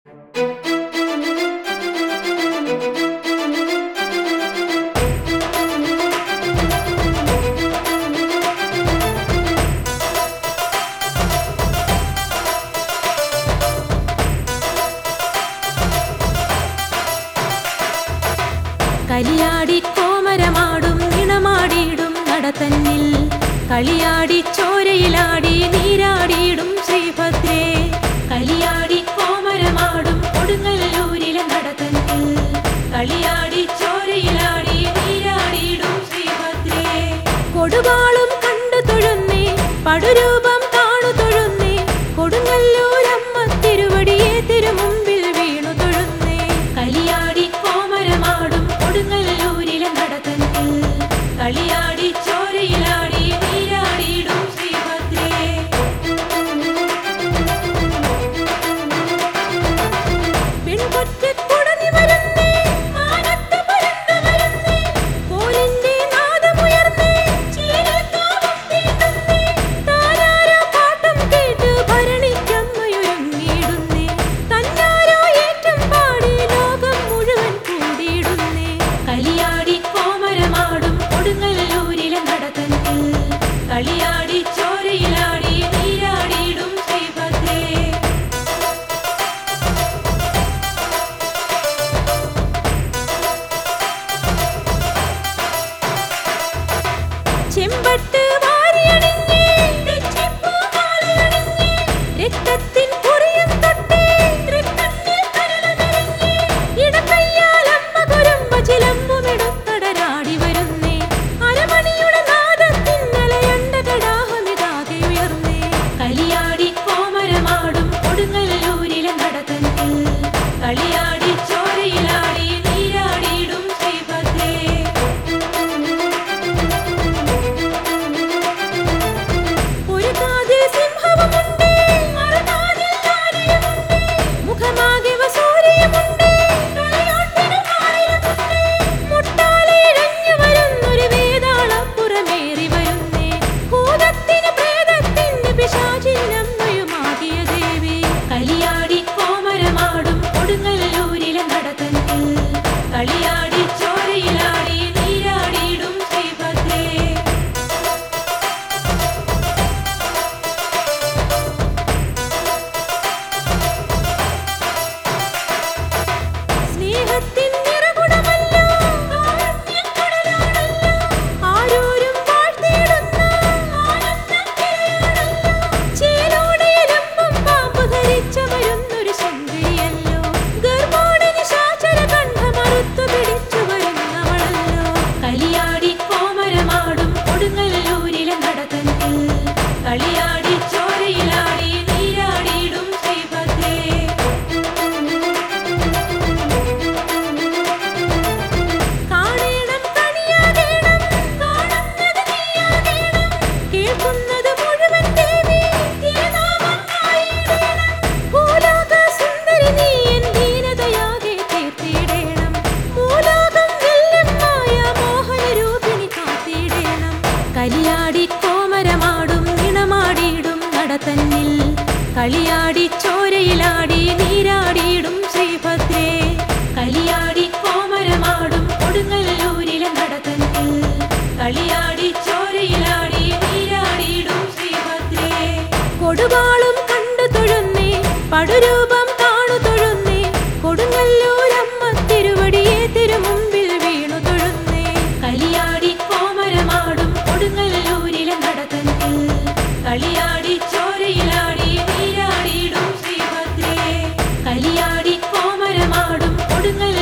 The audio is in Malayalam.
കലിയാടി കോമരമാടും ഇണമാടിയിടും നടത്തന്നിൽ കളിയാടി ചോരയിലാടി നീരാടിയിടും ശ്രീഭദ്രേ കലിയാടി കോമരമാടും കൊടുങ്ങല്ലൂരിലെ നടത്തന്നിൽ കളിയാടി ചോരയിലാടി നീരാടിയിടും ശ്രീഭദ്രേ കൊടുവാളും കണ്ടു തൊഴുന്നേ പടുരൂപം കാണു തൊഴുന്നേ കൊടുങ്ങല്ലൂരമ്മ തിരുവടിയെ തിരുമുമ്പിൽ വീണു തൊഴുന്നേ കലിയാടി കോമരമാടും കൊടുങ്ങല്ലൂരിലെ നടത്തന്നിൽ കളിയാടി ചോരയിലാടി നീരാടിയിടും ശ്രീഭദ്രേ പെൺകൊറ്റക്കുടനി വരുന്നേ, മാനത്ത് പരുന്ത് വരുന്നേ, കോലിന്റെ നാദമുയർന്നേ, ചീരൽക്കാവും തീണ്ടുന്നേ, താരാരോ പാട്ടും കേട്ട് ഭരണിക്കമ്മയൊരുങ്ങിയിടുന്നേ, തന്നാരോ ഏറ്റും പാടി ലോകം മുഴുവൻ കൂടിയിടുന്നേ. കലിയാടി കോമരമാടും കൊടുങ്ങല്ലൂരിലെ നടത്തന്നിൽ കളിയാടി ചോരയിലാടി നീരാടിയിടും ശ്രീഭദ്രേ ചെമ്പട്ട് വാരിയണിഞ്ഞേ, തെച്ചിപ്പൂ മാലയണിഞ്ഞേ, രക്തത്തിൻ കുറിയും തൊട്ടേ, തൃക്കണ്ണിൽ കരളനരഞ്ഞേ, ഇടക്കയ്യാൽ അമ്മ കുരുമ്പ ചിലമ്പുമെടുത്തടരാടി വരുന്നേ, അരമണിയുടെ നാദത്തിന്നലയണ്ട കടാഹമിതാകെ ഉയർന്നേ, കലിയാടി കോമരമാടും കൊടുങ്ങല്ലൂരിലെ നടത്തന്നിൽ കളിയാടി ചോരയിലാടി നീരാടിയിടും ശ്രീഭദ്രേ ഒരു കാതിൽ സിംഹവുമുണ്ട് മറുകാതിൽ ആനയുമുണ്ട് മുഖമാകെ വസൂരിയുമുണ്ട് കളിയാട്ടിന് ആയിരമുണ്ട് മുട്ടാലെ ഇഴഞ്ഞു വരുന്നൊരു വേതാളപ്പുറമേറി വരുന്നേ ഭൂതത്തിന് പ്രേതത്തിന് പിശാചിനമ്മയുമാകിയ ദേവി കലിയാടി കോമരമാടും കൊടുങ്ങല്ലൂരിലെ നടത്തന്നിൽ കളിയാടി ചോരയിലാടി നീരാടിയിടും ശ്രീഭദ്രേ സ്നേഹത്തിൻ നിറകുടമല്ലോ കാരുണ്യക്കടലാണല്ലോ ആരോരും വാഴ്ത്തിയിടുന്ന ആനന്ദത്തിരയാണല്ലോ ചേലോടെ എലുമ്പും പാമ്പ് ധരിച്ച വരുന്നൊരു ശങ്കരിയല്ലോ ഗർഭോടനി ശാചര കണ്ഠമറുത്തു പിടിച്ചു വരുന്നവളല്ലോ കലിയാടി കോമരമാടും കൊടുങ്ങല്ലൂരിലെ നടത്തന്നിൽ കളിയാടി ചോരയിലാടി നീരാടിയിടും ശ്രീഭദ്രേ കാണേണം കണിയാകേണം കാണുന്നത് നീയാകേണം കേൾക്കുന്നത് മുഴുവൻ ദേവി തിരുനാമം ആയിടേണം ഭൂലോക സുന്ദരി നീ എൻ ദീനതയാകെ തീർത്തിടേണം ഭൂലോകം വെല്ലും മായ മോഹനരൂപിണി കാത്തിടേണം കലിയാടി കോമരമാടും ഇണമാടിയിടും നടത്തന്നിൽ കളിയാടി ചോരയിലാടി നീരാടിയിടും ശ്രീഭദ്രേ കലിയാടി കോമരമാടും കൊടുങ്ങല്ലൂരിലെ നടത്തന്നിൽ കളിയാടി ചോരയിലാടി നീരാടിയിടും ശ്രീഭദ്രേ കൊടുവാളും കണ്ടു തൊഴുന്നേ പടുരൂപം കാണു തൊഴുന്നേ കൊടുങ്ങല്ലൂരമ്മ തിരുവടിയെ തിരുമുമ്പിൽ വീണു തൊഴുന്നേ കലിയാടി കോമരമാടും കൊടുങ്ങല്ലൂരിലെ നടത്തന്നിൽ കളിയാടി ചോരയിലാടി നീരാടിയിടും ശ്രീഭദ്രേ കലിയാടി കോമരമാടും കൊടുങ്ങല്ലൂരിലെ